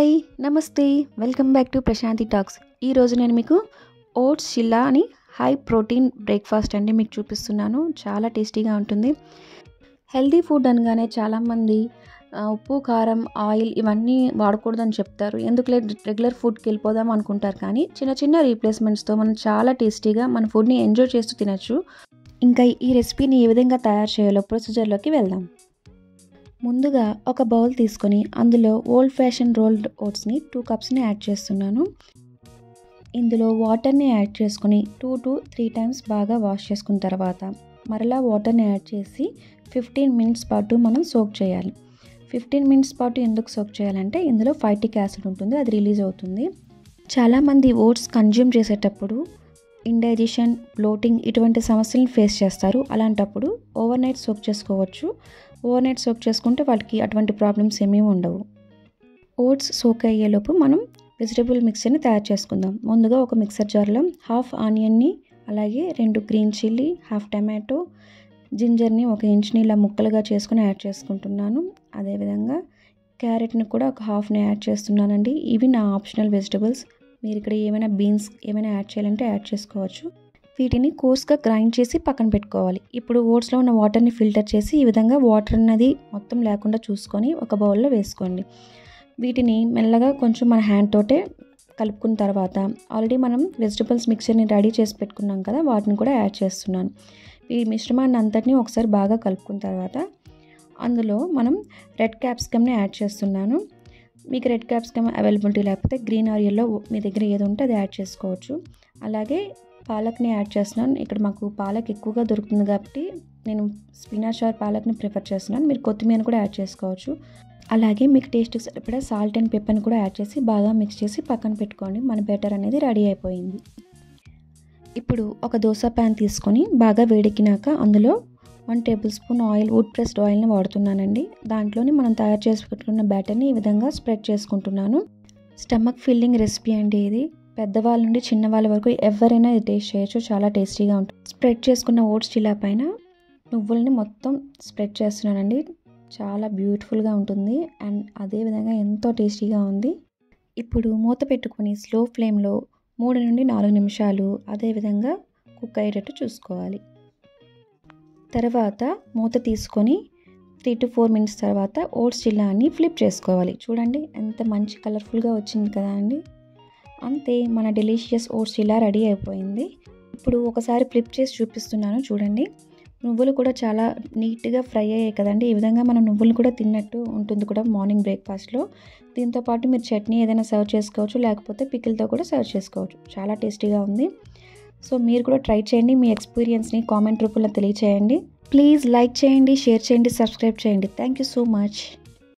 hi namaste welcome back to Prashanti talks ఈరోజు నేను మీకు ఓట్స్ చిల్లా అని హై ప్రోటీన్ బ్రేక్ఫాస్ట్ అండి మీకు చూపిస్తున్నాను చాలా టేస్టీగా ఉంటుంది హెల్దీ ఫుడ్ అనగానే చాలామంది ఆ, ఉప్పు కారం ఆయిల్ ఇవన్నీ వాడకూడదని చెప్తారు ఎందుకులే రెగ్యులర్ ఫుడ్కి వెళ్ళిపోదాం అనుకుంటారు కానీ చిన్న చిన్న రీప్లేస్మెంట్స్తో మనం చాలా టేస్టీగా మన ఫుడ్ని ఎంజాయ్ చేస్తూ తినచ్చు ఇంకా ఈ రెసిపీని ఏ విధంగా తయారు చేయాలో ప్రొసీజర్లోకి వెళ్దాం ముందుగా ఒక బౌల్ తీసుకొని అందులో ఓల్డ్ ఫ్యాషన్ రోల్డ్ ఓట్స్ని టూ కప్స్ని యాడ్ చేస్తున్నాను ఇందులో వాటర్ని యాడ్ చేసుకుని టూ టు త్రీ టైమ్స్ బాగా వాష్ చేసుకున్న తర్వాత మరలా వాటర్ని యాడ్ చేసి ఫిఫ్టీన్ మినిట్స్ పాటు మనం సోక్ చేయాలి ఫిఫ్టీన్ మినిట్స్ పాటు ఎందుకు సోక్ చేయాలంటే ఇందులో ఫైటిక్ యాసిడ్ ఉంటుంది అది రిలీజ్ అవుతుంది చాలామంది ఓట్స్ కన్జ్యూమ్ చేసేటప్పుడు ఇండైజెషన్ బ్లోటింగ్ ఇటువంటి సమస్యలను ఫేస్ చేస్తారు అలాంటప్పుడు ఓవర్ నైట్ సోక్ చేసుకోవచ్చు ఓవర్ నైట్ సోక్ చేసుకుంటే వాళ్ళకి అటువంటి ప్రాబ్లమ్స్ ఏమీ ఉండవు ఓట్స్ సోక్ అయ్యేలోపు మనం వెజిటబుల్ మిక్చర్ని తయారు చేసుకుందాం ముందుగా ఒక మిక్సర్ జార్లో హాఫ్ ఆనియన్ని అలాగే రెండు గ్రీన్ చిల్లీ హాఫ్ టమాటో జింజర్ని ఒక ఇంచుని ఇలా ముక్కలుగా చేసుకుని యాడ్ చేసుకుంటున్నాను అదేవిధంగా క్యారెట్ని కూడా ఒక హాఫ్ని యాడ్ చేస్తున్నానండి ఇవి నా ఆప్షనల్ వెజిటబుల్స్ మీరు ఇక్కడ ఏమైనా బీన్స్ ఏమైనా యాడ్ చేయాలంటే యాడ్ చేసుకోవచ్చు వీటిని కోర్స్గా గ్రైండ్ చేసి పక్కన పెట్టుకోవాలి ఇప్పుడు ఓట్స్లో ఉన్న వాటర్ని ఫిల్టర్ చేసి ఈ విధంగా వాటర్ అన్నది మొత్తం లేకుండా చూసుకొని ఒక బౌల్లో వేసుకోండి వీటిని మెల్లగా కొంచెం మన హ్యాండ్ తోటే కలుపుకున్న తర్వాత ఆల్రెడీ మనం వెజిటబుల్స్ మిక్చర్ని రెడీ చేసి పెట్టుకున్నాం కదా వాటిని కూడా యాడ్ చేస్తున్నాను ఈ మిశ్రమాన్ని అంతటిని ఒకసారి బాగా కలుపుకున్న తర్వాత అందులో మనం రెడ్ క్యాప్సికమ్ని యాడ్ చేస్తున్నాను మీకు రెడ్ క్యాప్సికమ్ అవైలబిలిటీ లేకపోతే గ్రీన్ ఆర్ ఎల్లో మీ దగ్గర ఏది ఉంటే అది యాడ్ చేసుకోవచ్చు అలాగే పాలక్ని యాడ్ చేస్తున్నాను ఇక్కడ మాకు పాలక్ ఎక్కువగా దొరుకుతుంది కాబట్టి నేను స్పినాచ్ ఆర్ పాలక్ని ప్రిఫర్ చేస్తున్నాను మీరు కొత్తిమీర కూడా యాడ్ చేసుకోవచ్చు అలాగే మీకు టేస్ట్కి సరిపడా సాల్ట్ అండ్ పెప్పర్ని కూడా యాడ్ చేసి బాగా మిక్స్ చేసి పక్కన పెట్టుకోండి మన బెటర్ అనేది రెడీ అయిపోయింది ఇప్పుడు ఒక దోశ ప్యాన్ తీసుకొని బాగా వేడెక్కినాక అందులో one tablespoon oil wood pressed ఆయిల్ని వాడుతున్నానండి దాంట్లోని మనం తయారు చేసి పెట్టుకున్న బ్యాటర్ని ఈ విధంగా స్ప్రెడ్ చేసుకుంటున్నాను స్టమక్ ఫిల్లింగ్ రెసిపీ అండి ఇది పెద్దవాళ్ళ నుండి చిన్నవాళ్ళ వరకు ఎవరైనా ఇది టేస్ట్ చేయొచ్చు చాలా టేస్టీగా ఉంటుంది స్ప్రెడ్ చేసుకున్న ఓట్స్ చిలా పైన నువ్వుల్ని మొత్తం స్ప్రెడ్ చేస్తున్నానండి చాలా బ్యూటిఫుల్గా ఉంటుంది అండ్ అదేవిధంగా ఎంతో టేస్టీగా ఉంది ఇప్పుడు మూత పెట్టుకొని స్లో ఫ్లేమ్లో మూడు నుండి నాలుగు నిమిషాలు అదేవిధంగా కుక్ అయ్యేటట్టు చూసుకోవాలి తర్వాత మూత తీసుకొని త్రీ టు ఫోర్ మినిట్స్ తర్వాత ఓట్స్ చిల్లాని ఫ్లిప్ చేసుకోవాలి చూడండి ఎంత మంచి కలర్ఫుల్గా వచ్చింది కదా అండి అంతే మన డెలిషియస్ ఓట్స్ చిల్లా రెడీ అయిపోయింది ఇప్పుడు ఒకసారి ఫ్లిప్ చేసి చూపిస్తున్నాను చూడండి నువ్వులు కూడా చాలా నీట్గా ఫ్రై అయ్యాయి కదండి ఈ విధంగా మనం నువ్వులు కూడా తిన్నట్టు ఉంటుంది కూడా మార్నింగ్ బ్రేక్ఫాస్ట్లో దీంతో పాటు మీరు చట్నీ ఏదైనా సర్వ్ చేసుకోవచ్చు లేకపోతే పికిల్తో కూడా సర్వ్ చేసుకోవచ్చు చాలా టేస్టీగా ఉంది సో మీరు కూడా ట్రై చేయండి మీ ఎక్స్పీరియన్స్ని కామెంట్ రూపంలో తెలియచేయండి ప్లీజ్ లైక్ చేయండి షేర్ చేయండి సబ్స్క్రైబ్ చేయండి థ్యాంక్ యూ సో మచ్